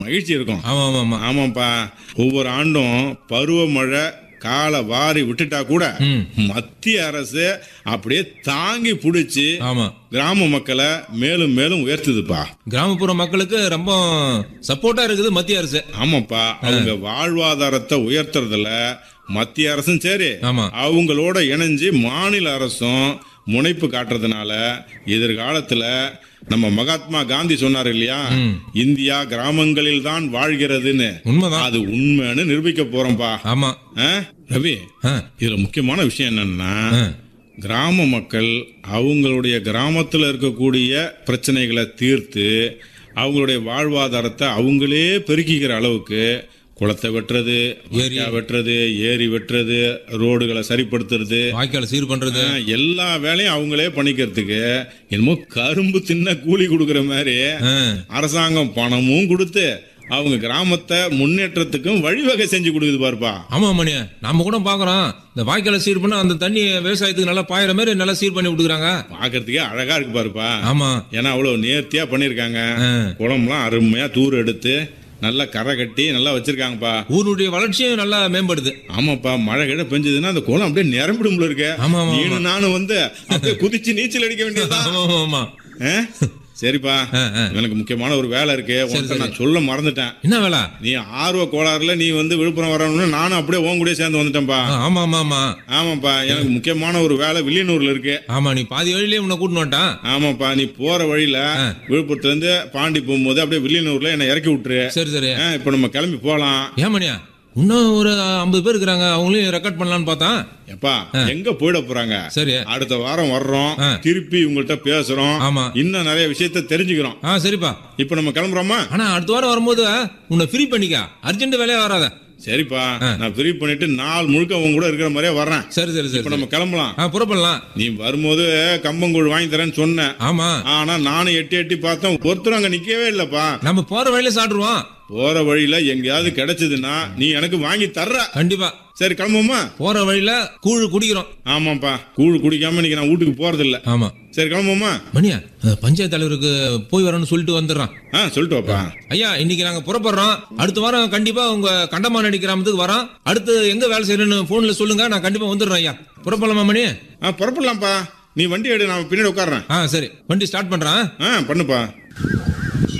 மகிழ்ச்சி இருக்கும் ஆமா ஆமா ஆமா ஆமாப்பா ஒவ்வொரு ஆண்டும் பருவமழை காலை வாரி விட்டுட்டா கூட ம். மத்திய அரசு அப்படியே தாங்கி பிடிச்சி ஆமா கிராம மக்களை மேலும் மேலும் உயர்த்துதுப்பா கிராமப்புற மக்களுக்கு ரொம்ப சப்போர்ட்டா இருக்குது மத்திய அரசு ஆமாப்பா அவங்க வாழ்வாதாரத்தை உயர்த்துறதுல மத்திய அரசும் சரி ஆமா அவங்களோட இணைஞ்சு மாநில அரசும் முனைப்பு காட்டுறதுனால எதிர்காலத்துல நம்ம மகாத்மா காந்தி சொன்னார் இல்லையா ம். இந்தியா கிராமங்களில் தான் வாழ்கிறதுன்னு உண்மைதான் அது உண்மைன்னு நிரூபிக்க போறோம்பா ஆமா ஆ? ரவி ஆ, இதுல முக்கியமான விஷயம் என்னன்னா ஆ. கிராம மக்கள் அவங்களுடைய கிராமத்துல இருக்கக்கூடிய பிரச்சனைகளை தீர்த்து அவங்களுடைய வாழ்வாதாரத்தை அவங்களே பெருக்கிக்கிற அளவுக்கு குளத்தை வெட்டுறது வாய்க்கால் வெட்டுறது ஏரி வெட்டுறது ரோடுகளை சரிப்படுத்துறது வாய்க்கால சீர் பண்றது ஆ, எல்லா வேலையும் அவங்களே பண்ணிக்கிறதுக்கு என்னமோ கரும்பு தின்ன கூலி கொடுக்கிற மாதிரி ஆ, அரசாங்கம் பணமும் கொடுத்து அவங்க கிராமத்தை முன்னேற்றத்துக்கும் வழிவகை செஞ்சு கொடுக்குது பாருப்பா ஆமா மணி நாம கூட பாக்குறோம் இந்த வாய்க்கால சீர் பண்ண அந்த தண்ணி விவசாயத்துக்கு நல்லா பாயிற மாதிரி நல்லா சீர் பண்ணி விட்டுக்கிறாங்க பாக்குறதுக்கே அழகா இருக்கு பாருப்பா ஆமா ஏன்னா அவ்வளவு நேர்த்தியா பண்ணிருக்காங்க ஆ. குளம்லாம் அருமையா தூர் எடுத்து நல்லா கரை கட்டி நல்லா வச்சிருக்காங்கப்பா ஊருடைய வளர்ச்சியும் நல்லா மேம்படுது ஆமாப்பா மழை கிழ பெஞ்சதுன்னா அந்த குளம் அப்படியே நிரம்பிடும்ல இருக்க ஆமா, ஆமா, நீனும் நானும் வந்து அப்படியே குதிச்சு நீச்சல் அடிக்க வேண்டியதுதான் ஆமா ஆமா, ஆமா ஆ? சரிப்பா ஆ, ஆ. எனக்கு முக்கியமான ஒரு வேலை இருக்கு உன்கிட்ட நான் சொல்ல மறந்துட்டேன் என்ன வேலை நீ ஆர்வ கோளாறுல நீ வந்து விழுப்புரம் வரணும்னு நானும் அப்படியே உன் கூடயே சேர்ந்து வந்துட்டேன்பா ஆ, ஆமா ஆமா ஆமா ஆமாப்பா எனக்கு முக்கியமான ஒரு வேலை வில்லியனூர்ல இருக்கு ஆமா நீ பாதி வழியிலே உன்னை கூட்டின்னு வந்துட்டான் ஆமாப்பா நீ போற வழியில விழுப்புரத்துல இருந்து பாண்டி போகும்போது அப்படியே வில்லியனூர்ல என்னை இறக்கி விட்டுரு சரி சரி ஆ, இப்ப நம்ம கிளம்பி போலாம் ஏன் மணியா இன்னும் ஒரு ஐம்பது பேர் இருக்கிறாங்க அவங்களையும் ரெக்கார்ட் பண்ணலாம்னு பார்த்தா எப்பா எங்க போயிட போறாங்க சரி அடுத்த வாரம் வர்றோம் ஆ. திருப்பி உங்கள்கிட்ட பேசுறோம் ஆமா இன்னும் நிறைய விஷயத்த தெரிஞ்சுக்கிறோம் ஆ சரிப்பா இப்ப நம்ம கிளம்புறோமா ஆனா அடுத்த வாரம் வரும்போது உன்னை ஃப்ரீ பண்ணிக்க அர்ஜென்ட் வேலையா வராத சரிப்பா நான் ஃப்ரீ பண்ணிட்டு நாள் முழுக்க உங்க கூட இருக்கிற மாதிரியே வர்றேன் சரி சரி சரி இப்ப நம்ம கிளம்பலாம் ஆ புறப்படலாம் நீ வரும்போது கம்பங்கூழ் வாங்கி தரேன்னு சொன்னேன் ஆமா ஆனா நானும் எட்டி எட்டி பார்த்தேன் ஒருத்தரும் அங்க நிக்கவே இல்லப்பா நம்ம போற வழியில சாப்பிடுவோம் போற வழியில எங்கேயாவது கிடைச்சதுன்னா நீ எனக்கு வாங்கி தர்ற கண்டிப்பா சரி கிளம்புமா போற வழியில கூழ் குடிக்கிறோம் ஆமாப்பா கூழ் குடிக்காம இன்னைக்கு நான் வீட்டுக்கு போறது இல்ல ஆமா சரி கிளம்புமா மணியா அஹ், பஞ்சாயத்து தலைவருக்கு போய் வரணும்னு சொல்லிட்டு வந்துடுறான் ஆ சொல்லிட்டு வாப்பா ஐயா இன்னைக்கு நாங்க புறப்படுறோம் அடுத்த வாரம் கண்டிப்பா உங்க கண்டமானடி கிராமத்துக்கு வரோம் அடுத்து எங்க வேலை செய்யணும்னு போன்ல சொல்லுங்க நான் கண்டிப்பா வந்துடுறேன் ஐயா புறப்படலாமா மணி ஆ புறப்படலாம்ப்பா நீ வண்டி எடு நான் பின்னாடி உட்கார்றேன் ஆ சரி வண்டி ஸ்டார்ட் பண்றேன் ஆ பண்ணுப்பா